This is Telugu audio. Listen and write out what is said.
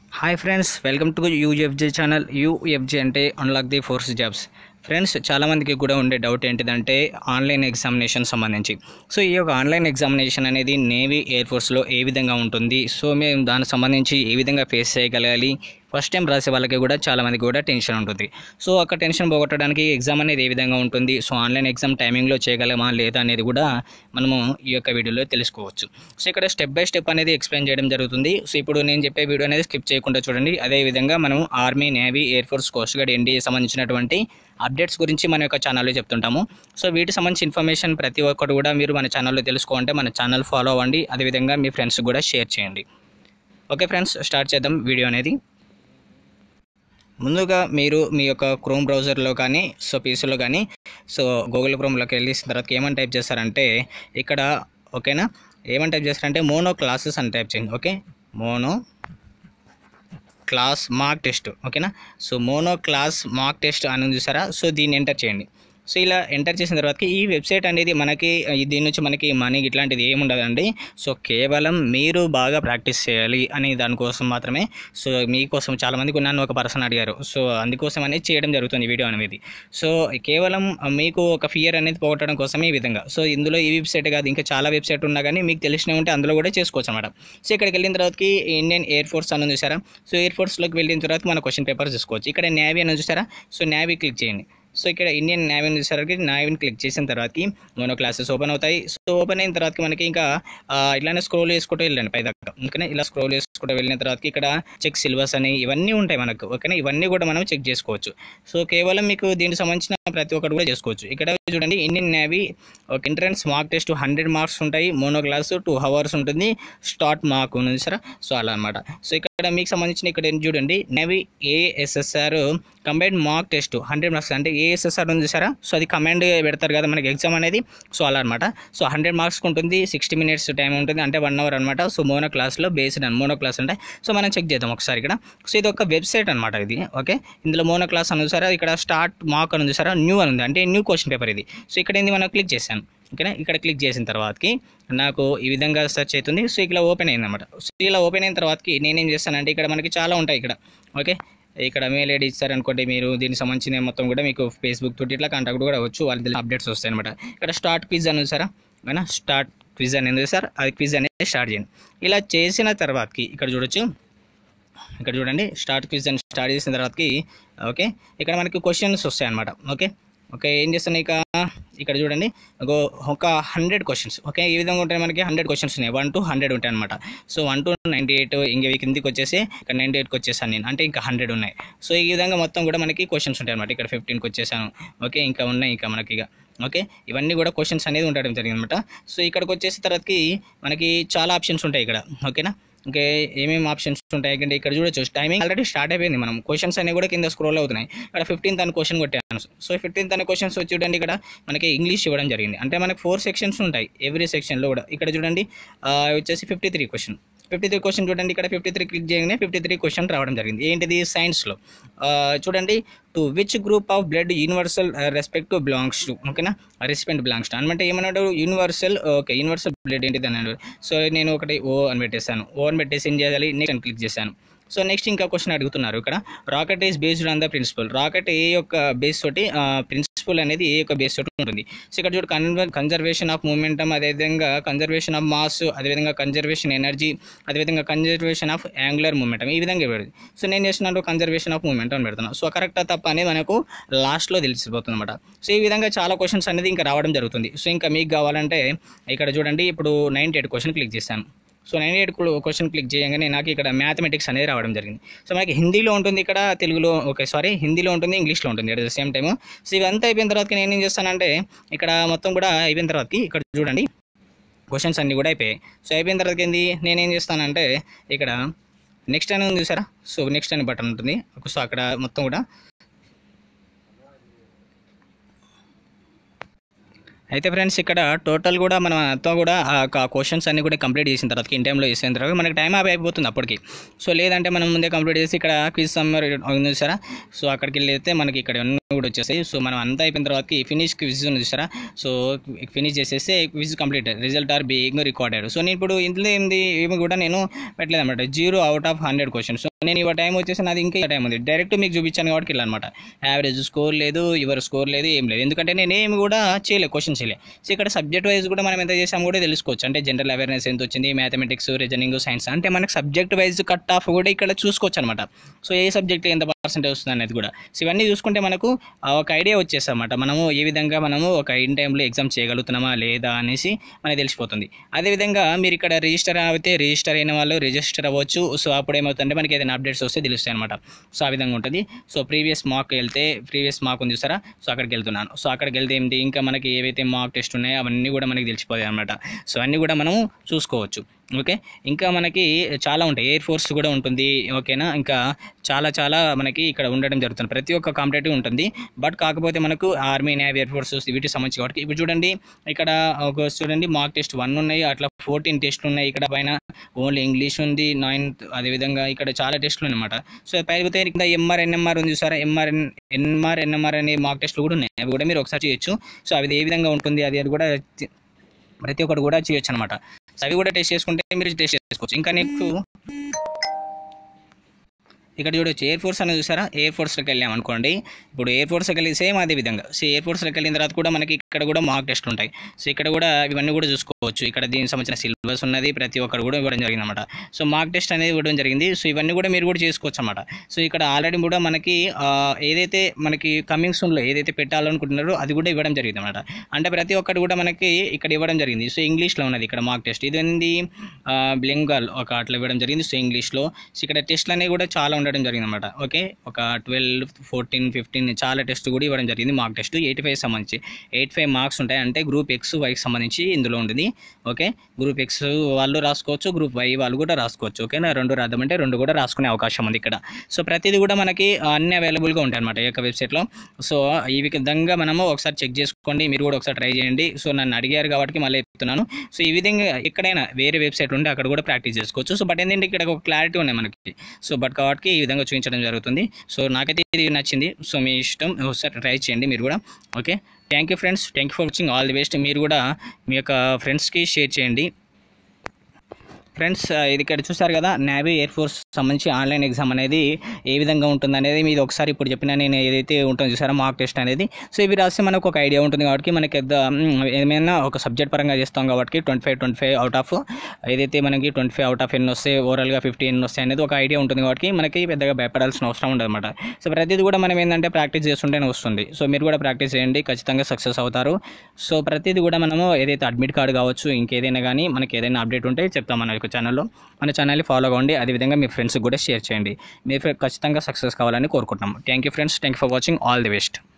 hi friends welcome to UFJ channel UFJ అంటే unlock the forces jobs friends చాలామందికి కూడా ఉండే డౌట్ ఏంటిదంటే ఆన్లైన్ ఎగ్జామినేషన్ సంబంధించి సో ఈ యొక్క ఆన్లైన్ ఎగ్జామినేషన్ అనేది నేవీ ఎయిర్ ఫోర్స్లో ఏ విధంగా ఉంటుంది సో మేము దానికి సంబంధించి ఏ విధంగా ఫేస్ చేయగలగాలి ఫస్ట్ టైం రాసే వాళ్ళకి కూడా చాలామందికి కూడా టెన్షన్ ఉంటుంది సో అక్కడ టెన్షన్ పోగొట్టడానికి ఎగ్జామ్ అనేది ఏ విధంగా ఉంటుంది సో ఆన్లైన్ ఎగ్జామ్ టైమింగ్లో చేయగలమా లేదా అనేది కూడా మనము ఈ యొక్క వీడియోలో తెలుసుకోవచ్చు సో ఇక్కడ స్టెప్ బై స్టెప్ అనేది ఎక్స్ప్లెయిన్ చేయడం జరుగుతుంది సో ఇప్పుడు నేను చెప్పే వీడియో అనేది స్కిప్ చేయకుండా చూడండి అదేవిధంగా మనం army navy air force coast guard NDA సంబంధించినటువంటి అప్డేట్స్ గురించి మన యొక్క ఛానల్లో చెప్తుంటాము సో వీటి సంబంధించి ఇన్ఫర్మేషన్ ప్రతి ఒక్కరు కూడా మీరు మన ఛానల్లో తెలుసుకోవాలంటే మన ఛానల్ ఫాలో అవ్వండి అదేవిధంగా మీ ఫ్రెండ్స్ కూడా షేర్ చేయండి ఓకే ఫ్రెండ్స్ స్టార్ట్ చేద్దాం వీడియో అనేది ముందుగా మీరు మీ యొక్క క్రోమ్ బ్రౌజర్లో కానీ సో పీసీలో కానీ సో గూగుల్ క్రోమ్లోకి వెళ్ళి తర్వాత ఏమని టైప్ చేస్తారంటే ఇక్కడ ఓకేనా ఏమని టైప్ చేస్తారంటే మోనో క్లాసెస్ అని టైప్ చేయండి okay mono class mark test ఓకేనా so mono class mark test అని ఉంది చూసారా సో దీన్ని ఎంటర్ చేయండి సో ఇలా ఎంటర్ చేసిన తర్వాత ఈ వెబ్సైట్ అనేది మనకి ఈ దీని నుంచి మనకి మనీ ఇట్లాంటిది ఏమి ఉండదండి సో కేవలం మీరు బాగా ప్రాక్టీస్ చేయాలి అని దానికోసం మాత్రమే సో మీకోసం చాలామందికి నన్ను ఒక పర్సన్ అడిగారు సో అందుకోసం అనేది చేయడం జరుగుతుంది ఈ వీడియో అనేది సో కేవలం మీకు ఒక ఫియర్ అనేది పోగొట్టడం కోసమే ఈ విధంగా సో ఇందులో ఈ వెబ్సైట్ కాదు ఇంకా చాలా వెబ్సైట్ ఉన్నా కానీ మీకు తెలిసిన ఉంటే అందులో కూడా చేసుకోవచ్చు అనమాట సో ఇక్కడికి వెళ్ళిన తర్వాతకి ఇండియన్ ఎయిర్ ఫోర్స్ అని ఉంది చూసారా సో ఎయిర్ ఫోర్స్లోకి వెళ్ళిన తర్వాత మన క్వశ్చన్ పేపర్ చూసుకోవచ్చు ఇక్కడ నేవీ అని చూసారా సో నేవీ క్లిక్ చేయండి సో ఇక్కడ ఇండియన్ నేవీని చూసేసరికి నేవీని క్లిక్ చేసిన తర్వాతకి మోనో క్లాసెస్ ఓపెన్ అవుతాయి సో ఓపెన్ అయిన తర్వాతకి మనకి ఇంకా ఆ, ఇట్లానే స్క్రోల్ చేసుకుంటూ వెళ్ళండి పై దాకా ఓకేనా ఇలా స్క్రోల్ చేసుకుంటూ వెళ్ళిన తర్వాతకి ఇక్కడ చెక్ సిలబస్ అని ఇవన్నీ ఉంటాయి మనకు ఓకేనా ఇవన్నీ కూడా మనం చెక్ చేసుకోవచ్చు సో కేవలం మీకు దీనికి సంబంధించిన ప్రతి ఒక్కటి కూడా చేసుకోవచ్చు ఇక్కడ చూడండి ఇండియన్ నేవీ ఒక entrance mark test hundred marks ఉంటాయి మోనో క్లాస్ టూ అవర్స్ ఉంటుంది స్టార్ట్ మార్క్ ఉంది సార్ సో అలా అనమాట సో ఇక్కడ మీకు సంబంధించిన ఇక్కడ ఏం చూడండి navy ASSR combine mark test hundred marks అంటే ఏఎస్ఎస్ఆర్ ఉంది సారా సో అది కమాండ్ పెడతారు కదా మనకి ఎగ్జామ్ అనేది సో అలా అనమాట సో హండ్రెడ్ మార్క్స్ ఉంటుంది సిక్స్టీ మినిట్స్ టైం ఉంటుంది అంటే వన్ అవర్ అనమాట సో మోనో క్లాస్లో బేస్డ్ అని మోనో క్లాస్ అంటే సో మనం చెక్ చేద్దాం ఒకసారి ఇక్కడ సో ఇది ఒక వెబ్సైట్ అనమాట ఇది ఓకే ఇందులో మోనో క్లాస్ అని సారా ఇక్కడ స్టార్ట్ మార్క్ అని ఉంది సారా న్యూ అని ఉంది అంటే న్యూ క్వశ్చన్ పేపర్ ఇది సో ఇక్కడ ఏంది మనం క్లిక్ చేశాను ఓకేనా ఇక్కడ క్లిక్ చేసిన తర్వాతకి నాకు ఈ విధంగా సెర్చ్ అవుతుంది సో ఇక్కడ ఓపెన్ అయింది అనమాట సో ఇలా ఓపెన్ అయిన తర్వాతకి నేనేం చేస్తానంటే ఇక్కడ మనకి చాలా ఉంటాయి ఇక్కడ ఓకే ఇక్కడ మెయిల్ ఐడి ఇచ్చారనుకోండి మీరు దీనికి సంబంధించిన మొత్తం కూడా మీకు ఫేస్బుక్ తోటి ఇట్లా కాంటాక్ట్ కూడా అవ్వచ్చు వాళ్ళ అప్డేట్స్ వస్తాయి అనమాట ఇక్కడ స్టార్ట్ క్విజ్ అని ఉంది సారా ఓకేనా స్టార్ట్ క్విజ్ అనేది సార్ అది క్విజ్ అనేది స్టార్ట్ చేయండి ఇలా చేసిన తర్వాతకి ఇక్కడ చూడొచ్చు ఇక్కడ చూడండి స్టార్ట్ క్విజ్ అని స్టార్ట్ చేసిన తర్వాతకి ఓకే ఇక్కడ మనకి క్వశ్చన్స్ వస్తాయి అనమాట ఓకే ఓకే ఏం చేస్తాను ఇక ఇక్కడ చూడండి ఒక ఒక హండ్రెడ్ క్వశ్చన్స్ ఓకే ఈ విధంగా ఉంటాయి మనకి హండ్రెడ్ క్వశ్చన్స్ ఉన్నాయి వన్ టు హండ్రెడ్ ఉంటాయి అనమాట so one to ninety eight ఇంక కిందికి వచ్చేసి ఇక్కడ నైంటీ ఎయిట్కి వచ్చేసాను నేను అంటే ఇంకా హండ్రెడ్ ఉన్నాయి సో ఈ విధంగా మొత్తం కూడా మనకి క్వశ్చన్స్ ఉంటాయి అనమాట ఇక్కడ ఫిఫ్టీన్కి వచ్చేసాను ఓకే ఇంకా ఉన్నాయి ఇంకా మనకి ఇక ఓకే ఇవన్నీ కూడా క్వశ్చన్స్ అనేది ఉండడం జరిగింది అనమాట సో ఇక్కడికి వచ్చేసి తర్వాతకి మనకి చాలా ఆప్షన్స్ ఉంటాయి ఇక్కడ ఓకేనా ఇంకా ఏమేమి ఆప్షన్స్ ఉంటాయి అంటే ఇక్కడ చూడొచ్చు టైమింగ్ ఆల్రెడీ స్టార్ట్ అయిపోయింది మనం క్వశ్చన్స్ అన్ని కూడా కింద స్క్రోల్ అవుతున్నాయి ఇక్కడ ఫిఫ్టీన్త్ అని క్వశ్చన్ కొట్టాను సో ఫిఫ్టీన్త్ అనే క్వశ్చన్స్ వచ్చి చూడండి ఇక్కడ మనకి ఇంగ్లీష్ ఇవ్వడం జరిగింది అంటే మనకి ఫోర్ సెక్షన్స్ ఉంటాయి ఎవ్రీ సెక్షన్లో కూడా ఇక్కడ చూడండి ఆ, వచ్చేసి fifty three question fifty three question చూడండి ఇక్కడ ఫిఫ్టీ త్రీ క్లిక్ చేయగానే ఫిఫ్టీ త్రీ క్వశ్చన్ రావడం జరిగింది ఏంటిది సైన్స్లో చూడండి to which group of blood universal respect belongs to ఓకేనా రెస్పెక్ట్ బిలాంగ్స్ టు అనమాట ఏమన్నాడు యూనివర్సల్ ఓకే యూనివర్సల్ బ్లడ్ ఏంటిది అన్నాడు సో నేను ఒకటి ఓ అని పెట్టేశాను ఓ అని పెట్టేసి ఏం చేయాలి నెక్స్ట్ అని క్లిక్ చేశాను సో నెక్స్ట్ ఇంకా క్వశ్చన్ అడుగుతున్నారు ఇక్కడ rocket is based on the principle rocket ఏ యొక్క బేస్ తోటి ప్రిన్సిపల్ అనేది ఏ యొక్క బేస్ తోటి ఉంటుంది సో ఇక్కడ చూడు కన్వర్ కన్జర్వేషన్ ఆఫ్ మూమెంటం అదేవిధంగా కన్జర్వేషన్ ఆఫ్ మాస్ అదేవిధంగా కన్జర్వేషన్ ఎనర్జీ అదేవిధంగా కన్జర్వేషన్ ఆఫ్ యాంగులర్ మూమెంటం ఈ విధంగా పెడుతుంది సో నేను చేసినట్టు కన్జర్వేషన్ ఆఫ్ మూమెంట్ అని పెడుతున్నాను సో కరెక్టా తప్ప అనేది మనకు లాస్ట్లో తెలిసిపోతుంది అనమాట సో ఈ విధంగా చాలా క్వశ్చన్స్ అనేది ఇంకా రావడం జరుగుతుంది సో ఇంకా మీకు కావాలంటే ఇక్కడ చూడండి ఇప్పుడు నైంటీ ఎయిట్ క్వశ్చన్ క్లిక్ చేశాను so nine eight question click చేయగానే నాకు ఇక్కడ మ్యాథమెటిక్స్ అనేది రావడం జరిగింది సో మనకి హిందీలో ఉంటుంది ఇక్కడ తెలుగులో ఓకే సారీ హిందీలో ఉంటుంది ఇంగ్లీష్లో ఉంటుంది at the same time so ఇవంతా అయిపోయిన తర్వాత నేను ఏం చేస్తానంటే ఇక్కడ మొత్తం కూడా అయిపోయిన తర్వాతకి ఇక్కడ చూడండి క్వశ్చన్స్ అన్నీ కూడా అయిపోయాయి సో అయిపోయిన తర్వాత ఏంది నేనేం చేస్తానంటే ఇక్కడ నెక్స్ట్ అని ఉంది చూసారా సో నెక్స్ట్ అని బటన్ ఉంటుంది సో అక్కడ మొత్తం కూడా అయితే ఫ్రెండ్స్ ఇక్కడ టోటల్ కూడా మనం అంతా కూడా ఆ క్వశ్చన్స్ అన్ని కూడా కంప్లీట్ చేసిన తర్వాత ఇన్ టైంలో చేసిన తర్వాత మనకి టైం ఆఫ్ అయిపోతుంది అప్పటికి సో లేదంటే మనం ముందే కంప్లీట్ చేసి ఇక్కడ క్విజ్ సమ్మర్ ఉంది చూసారా సో అక్కడికి వెళ్ళి మనకి ఇక్కడ అన్నీ కూడా వచ్చేసాయి సో మనం అంతా అయిపోయిన తర్వాత ఫినిష్ క్విజ్ ఉంది చూసారా సో ఫినిష్ చేసేస్తే quiz complete result are being recorded so నేను ఇప్పుడు ఇందులో ఏంది ఏమి కూడా నేను పెట్టలేదు అనమాట zero out of hundred questions so నేను ఇవ టైం వచ్చేసి నాది ఇంకా టైం ఉంది డైరెక్ట్ మీకు చూపించాను కాబట్టి ఇలా అనమాట యావరేజ్ స్కోర్ లేదు ఎవరు స్కోర్ లేదు ఏం లేదు ఎందుకంటే నేను ఏమి కూడా చేయలేదు క్వశ్చన్ చేయలేదు సో ఇక్కడ సబ్జెక్ట్ వైజ్ కూడా మనం ఎంత చేసాం కూడా తెలుసుకోవచ్చు అంటే జనరల్ అవేర్నెస్ ఎంత వచ్చింది మ్యాథమెటిక్స్ రీజనింగ్ సైన్స్ అంటే మనకి సబ్జెక్ట్ వైజ్ కట్ ఆఫ్ కూడా ఇక్కడ చూసుకోవచ్చు అనమాట సో ఏ సబ్జెక్ట్ ఎంత పర్సెంటేజ్ వస్తుంది అనేది కూడా సో ఇవన్నీ చూసుకుంటే మనకు ఆ ఒక ఐడియా వచ్చేస్తుంది అనమాట మనము ఏ విధంగా మనము ఒక ఇన్ టైంలో ఎగ్జామ్ చేయగలుగుతున్నామా లేదా అనేసి మనకి తెలిసిపోతుంది అదేవిధంగా మీరు ఇక్కడ రిజిస్టర్ అయితే రిజిస్టర్ అయిన వాళ్ళు రిజిస్టర్ అవ్వచ్చు సో అప్పుడు ఏమవుతుందంటే మనకి ఏదైనా అప్డేట్స్ వస్తే తెలుస్తాయి అనమాట సో ఆ విధంగా ఉంటుంది సో ప్రీవియస్ మాక్ వెళ్తే ప్రీవియస్ మాక్ ఉంది చూసారా సో అక్కడికి వెళ్తున్నాను సో అక్కడికి వెళ్తే ఏంటి ఇంకా మనకి ఏవైతే మాక్ టెస్ట్ ఉన్నాయో అవన్నీ కూడా మనకి తెలిసిపోతాయి అనమాట సో అన్నీ కూడా మనము చూసుకోవచ్చు ఓకే ఇంకా మనకి చాలా ఉంటాయి ఎయిర్ ఫోర్స్ కూడా ఉంటుంది ఓకేనా ఇంకా చాలా చాలా మనకి ఇక్కడ ఉండడం జరుగుతుంది ప్రతి ఒక్క కాంపిటేటివ్ ఉంటుంది బట్ కాకపోతే మనకు ఆర్మీ నేవీ ఎయిర్ ఫోర్స్ వీటికి సంబంధించి కాబట్టి ఇప్పుడు చూడండి ఇక్కడ ఒక చూడండి మార్క్ టెస్ట్ వన్ ఉన్నాయి అట్లా ఫోర్టీన్ టెస్ట్లు ఉన్నాయి ఇక్కడ పైన ఓన్లీ ఇంగ్లీష్ ఉంది నైన్త్ అదేవిధంగా ఇక్కడ చాలా టెస్ట్లు అనమాట సో పైపోతే ఇక్కడ ఎంఆర్ ఎన్ఎంఆర్ ఉంది చూసారా ఎంఆర్ ఎన్ఎంఆర్ ఎన్ఎంఆర్ అనే మార్క్ టెస్ట్లు కూడా ఉన్నాయి అవి కూడా మీరు ఒకసారి చేయొచ్చు సో అవి ఏ విధంగా ఉంటుంది అది అది కూడా ప్రతి ఒక్కటి కూడా చేయొచ్చు అనమాట సో అవి కూడా టెస్ట్ చేసుకుంటే మీరు టెస్ట్ చేసుకోవచ్చు ఇంకా నీకు ఇక్కడ చూడొచ్చు ఎయిర్ ఫోర్స్ అనేది చూసారా ఎయిర్ ఫోర్స్లోకి వెళ్ళాం అనుకోండి ఇప్పుడు ఎయిర్ ఫోర్స్కి వెళ్ళి సేమ్ అదే విధంగా సో ఎయిర్ ఫోర్స్లోకి వెళ్ళిన తర్వాత కూడా మనకి ఇక్కడ కూడా మార్క్ టెస్ట్ ఉంటాయి సో ఇక్కడ కూడా ఇవన్నీ కూడా చూసుకోవచ్చు ఇక్కడ దీనికి సంబంధించిన సిలబస్ ఉన్నది ప్రతి ఒక్కరు కూడా ఇవ్వడం జరిగింది అనమాట సో మార్క్ టెస్ట్ అనేది ఇవ్వడం జరిగింది సో ఇవన్నీ కూడా మీరు కూడా చేసుకోవచ్చు అనమాట సో ఇక్కడ ఆల్రెడీ కూడా మనకి ఆ, ఏదైతే మనకి కమింగ్ సూన్లో ఏదైతే పెట్టాలనుకుంటున్నారో అది కూడా ఇవ్వడం జరిగింది అనమాట అంటే ప్రతి ఒక్కటి కూడా మనకి ఇక్కడ ఇవ్వడం జరిగింది సో ఇంగ్లీష్లో ఉన్నది ఇక్కడ మార్క్ టెస్ట్ ఇది ఏంది బెంగాల్ ఒక అట్లా ఇవ్వడం జరిగింది సో ఇంగ్లీష్లో సో ఇక్కడ టెస్ట్లు అనేవి కూడా చాలా ఉండడం జరిగింది అనమాట ఓకే ఒక ట్వెల్వ్ ఫోర్టీన్ ఫిఫ్టీన్ చాలా టెస్ట్ కూడా ఇవ్వడం జరిగింది మార్క్ టెస్ట్ ఎయిటీ ఫైవ్ సంబంధించి ఎయిట్ ఫైవ్ మార్క్స్ ఉంటాయి అంటే గ్రూప్ ఎక్స్ వైకి సంబంధించి ఇందులో ఉంటుంది ఓకే గ్రూప్ ఎక్స్ వాళ్ళు రాసుకోవచ్చు గ్రూప్ వై వాళ్ళు కూడా రాసుకోవచ్చు ఓకేనా రెండు రాద్దామంటే రెండు కూడా రాసుకునే అవకాశం ఉంది ఇక్కడ సో ప్రతిదీ కూడా మనకి అన్ని అవైలబుల్గా ఉంటాయి అనమాట ఈ యొక్క వెబ్సైట్లో సో ఈ విధంగా మనము ఒకసారి చెక్ చేసుకోండి మీరు కూడా ఒకసారి ట్రై చేయండి సో నన్ను అడిగారు కాబట్టి మళ్ళీ చెప్తున్నాను సో ఈ విధంగా ఎక్కడైనా వేరే వెబ్సైట్ ఉంటే అక్కడ కూడా ప్రాక్టీస్ చేసుకోవచ్చు సో బట్ ఏంటంటే ఇక్కడ ఒక క్లారిటీ ఉన్నాయి మనకి సో బట్ కాబట్టి ఈ విధంగా చూపించడం జరుగుతుంది సో నాకైతే ఇది నచ్చింది సో మీ ఇష్టం ఒకసారి ట్రై చేయండి మీరు కూడా okay thank you friends thank you for watching all the best మీరు కూడా మీ యొక్క ఫ్రెండ్స్కి షేర్ చేయండి ఫ్రెండ్స్ ఇది ఇక్కడ చూసారు కదా నేవీ ఎయిర్ ఫోర్స్ సంబంధించి ఆన్లైన్ ఎగ్జామ్ అనేది ఏ విధంగా ఉంటుంది అనేది మీది ఒకసారి ఇప్పుడు చెప్పిన నేను ఏదైతే ఉంటుందో చూసారో మార్క్ టెస్ట్ అనేది సో ఇవి రాస్తే మనకు ఒక ఐడియా ఉంటుంది కాబట్టి మనకి పెద్ద, మ్, ఏమైనా ఒక సబ్జెక్ట్ పరంగా చేస్తాం కాబట్టి twenty five twenty five out of ఏదైతే మనకి ట్వంటీ ఫైవ్ అవుట్ ఆఫ్ ఎన్ని వస్తాయి ఓవరాల్గా ఫిఫ్టీ ఎన్ని వస్తాయి అనేది ఒక ఐడియా ఉంటుంది కాబట్టి మనకి పెద్దగా భయపడాల్సిన అవసరం ఉండదు అనమాట సో ప్రతిదీ కూడా మనం ఏంటంటే ప్రాక్టీస్ చేస్తుంటేనే వస్తుంది సో మీరు కూడా ప్రాక్టీస్ చేయండి ఖచ్చితంగా సక్సెస్ అవుతారు సో ప్రతిదీ కూడా మనము ఏదైతే అడ్మిట్ కార్డు కావచ్చు ఇంకేదైనా కానీ మనకి ఏదైనా అప్డేట్ ఉంటే చెప్తాం మన యొక్క ఛానల్లో మన ఛానల్ని ఫాలో అవ్వండి అదేవిధంగా మీ ఫ్రెండ్స్కి కూడా షేర్ చేయండి మీరు ఖచ్చితంగా సక్సెస్ కావాలని కోరుకుంటున్నాం thank you friends thank you for watching all the best